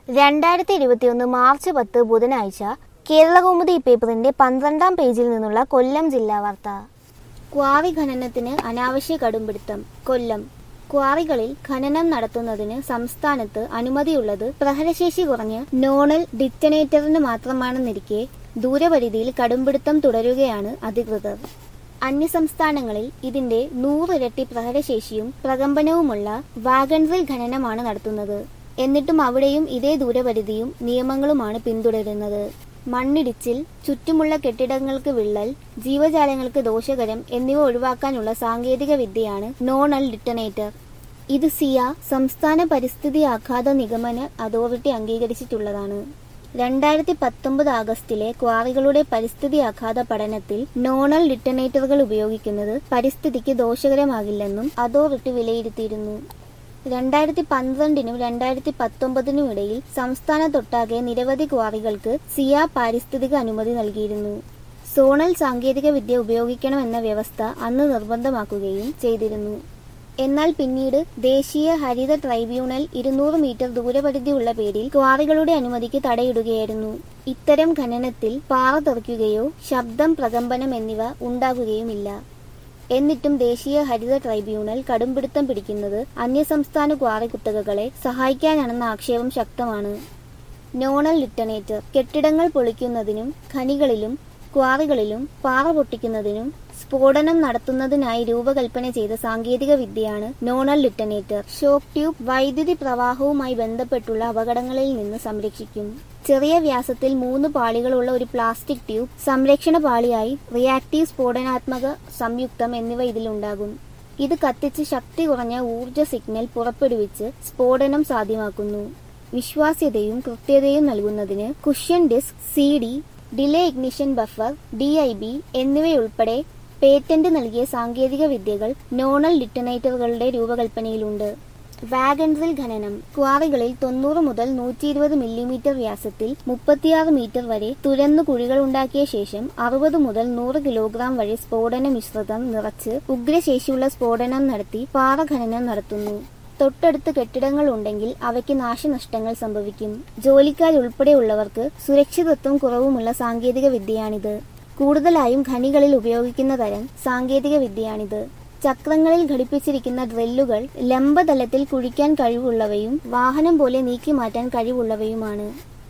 രണ്ടായിരത്തി ഇരുപത്തിയൊന്ന് മാർച്ച് പത്ത് ബുധനാഴ്ച കേരളകൗമുദി പേപ്പറിന്റെ പന്ത്രണ്ടാം പേജിൽ നിന്നുള്ള കൊല്ലം ജില്ലാ വാർത്ത ക്വാറി ഖനനത്തിന് അനാവശ്യ കടുംപിടുത്തം കൊല്ലം ക്വാറികളിൽ ഖനനം നടത്തുന്നതിന് സംസ്ഥാനത്ത് അനുമതിയുള്ളത് പ്രഹരശേഷി കുറഞ്ഞ് നോണൽ ഡിറ്റനേറ്ററിന് മാത്രമാണെന്നിരിക്കെ ദൂരപരിധിയിൽ കടുംപിടുത്തം തുടരുകയാണ് അധികൃതർ അന്യസംസ്ഥാനങ്ങളിൽ ഇതിന്റെ നൂറിരട്ടി പ്രഹരശേഷിയും പ്രകമ്പനവുമുള്ള വാഗൺറിൽ ഖനനമാണ് നടത്തുന്നത് എന്നിട്ടും അവിടെയും ഇതേ ദൂരപരിധിയും നിയമങ്ങളുമാണ് പിന്തുടരുന്നത് മണ്ണിടിച്ചിൽ ചുറ്റുമുള്ള കെട്ടിടങ്ങൾക്ക് വിള്ളൽ ജീവജാലങ്ങൾക്ക് ദോഷകരം എന്നിവ ഒഴിവാക്കാനുള്ള സാങ്കേതിക വിദ്യയാണ് നോണൽ ഡിറ്റനേറ്റർ ഇത് സിയ സംസ്ഥാന പരിസ്ഥിതി ആഘാത നിഗമന അതോറിറ്റി അംഗീകരിച്ചിട്ടുള്ളതാണ് രണ്ടായിരത്തി പത്തൊമ്പത് ആഗസ്റ്റിലെ ക്വാറികളുടെ പരിസ്ഥിതി ആഘാത പഠനത്തിൽ നോണൽ ഡിറ്റനേറ്ററുകൾ ഉപയോഗിക്കുന്നത് പരിസ്ഥിതിക്ക് ദോഷകരമാകില്ലെന്നും അതോറിറ്റി വിലയിരുത്തിയിരുന്നു രണ്ടായിരത്തി പന്ത്രണ്ടിനും രണ്ടായിരത്തി പത്തൊമ്പതിനും ഇടയിൽ സംസ്ഥാനത്തൊട്ടാകെ നിരവധി ക്വാറികൾക്ക് സിയ പാരിസ്ഥിതിക അനുമതി നൽകിയിരുന്നു സോണൽ സാങ്കേതിക വിദ്യ ഉപയോഗിക്കണമെന്ന വ്യവസ്ഥ അന്ന് നിർബന്ധമാക്കുകയും ചെയ്തിരുന്നു എന്നാൽ പിന്നീട് ദേശീയ ഹരിത ട്രൈബ്യൂണൽ ഇരുന്നൂറ് മീറ്റർ ദൂരപരിധിയുള്ള പേരിൽ ക്വാറികളുടെ അനുമതിക്ക് തടയിടുകയായിരുന്നു ഇത്തരം ഖനനത്തിൽ പാറ തെറിക്കുകയോ ശബ്ദം പ്രകമ്പനം എന്നിവ ഉണ്ടാകുകയുമില്ല എന്നിട്ടും ദേശീയ ഹരിത ട്രൈബ്യൂണൽ കടുംപിടുത്തം പിടിക്കുന്നത് അന്യസംസ്ഥാന ക്വാറി കുത്തകകളെ സഹായിക്കാനാണെന്ന ആക്ഷേപം ശക്തമാണ് നോണൽ ലിറ്റനേറ്റർ കെട്ടിടങ്ങൾ പൊളിക്കുന്നതിനും ഖനികളിലും ക്വാറികളിലും പാറ പൊട്ടിക്കുന്നതിനും സ്ഫോടനം നടത്തുന്നതിനായി രൂപകൽപ്പന ചെയ്ത സാങ്കേതിക വിദ്യയാണ് നോണൽ ലിറ്റനേറ്റർ ഷോക്ക് ട്യൂബ് വൈദ്യുതി പ്രവാഹവുമായി ബന്ധപ്പെട്ടുള്ള അപകടങ്ങളിൽ നിന്ന് സംരക്ഷിക്കും ചെറിയ വ്യാസത്തിൽ മൂന്ന് പാളികളുള്ള ഒരു പ്ലാസ്റ്റിക് ട്യൂബ് സംരക്ഷണ പാളിയായി റിയാക്റ്റീവ് സ്ഫോടനാത്മക സംയുക്തം എന്നിവ ഇതിലുണ്ടാകും ഇത് കത്തിച്ച് ശക്തി കുറഞ്ഞ ഊർജ സിഗ്നൽ പുറപ്പെടുവിച്ച് സ്ഫോടനം സാധ്യമാക്കുന്നു വിശ്വാസ്യതയും കൃത്യതയും നൽകുന്നതിന് cushion disc C D delay ignition buffer D I B എന്നിവയുൾപ്പെടെ പേറ്റന്റ് നൽകിയ സാങ്കേതിക വിദ്യകൾ നോണൽ ഡിറ്റനേറ്ററുകളുടെ രൂപകൽപ്പനയിലുണ്ട് വാഗൺറിൽ ഖനനം ക്വാറികളിൽ തൊണ്ണൂറ് മുതൽ നൂറ്റി ഇരുപത് മില്ലിമീറ്റർ വ്യാസത്തിൽ മുപ്പത്തിയാറ് മീറ്റർ വരെ തുരന്നു കുഴികൾ ഉണ്ടാക്കിയ ശേഷം അറുപത് മുതൽ നൂറ് കിലോഗ്രാം വരെ സ്ഫോടന മിശ്രിതം നിറച്ച് ഉഗ്രശേഷിയുള്ള സ്ഫോടനം നടത്തി പാറ ഖനനം നടത്തുന്നു തൊട്ടടുത്ത് കെട്ടിടങ്ങൾ ഉണ്ടെങ്കിൽ അവയ്ക്ക് നാശനഷ്ടങ്ങൾ സംഭവിക്കും ജോലിക്കാരുൾപ്പെടെയുള്ളവർക്ക് സുരക്ഷിതത്വം കുറവുമുള്ള സാങ്കേതിക വിദ്യയാണിത് കൂടുതലായും ഖനികളിൽ ഉപയോഗിക്കുന്ന തരം സാങ്കേതിക വിദ്യയാണിത് ചക്രങ്ങളിൽ ഘടിപ്പിച്ചിരിക്കുന്ന ഡ്രില്ലുകൾ ലംബതലത്തിൽ കുഴിക്കാൻ കഴിവുള്ളവയും വാഹനം പോലെ നീക്കി മാറ്റാൻ കഴിവുള്ളവയുമാണ്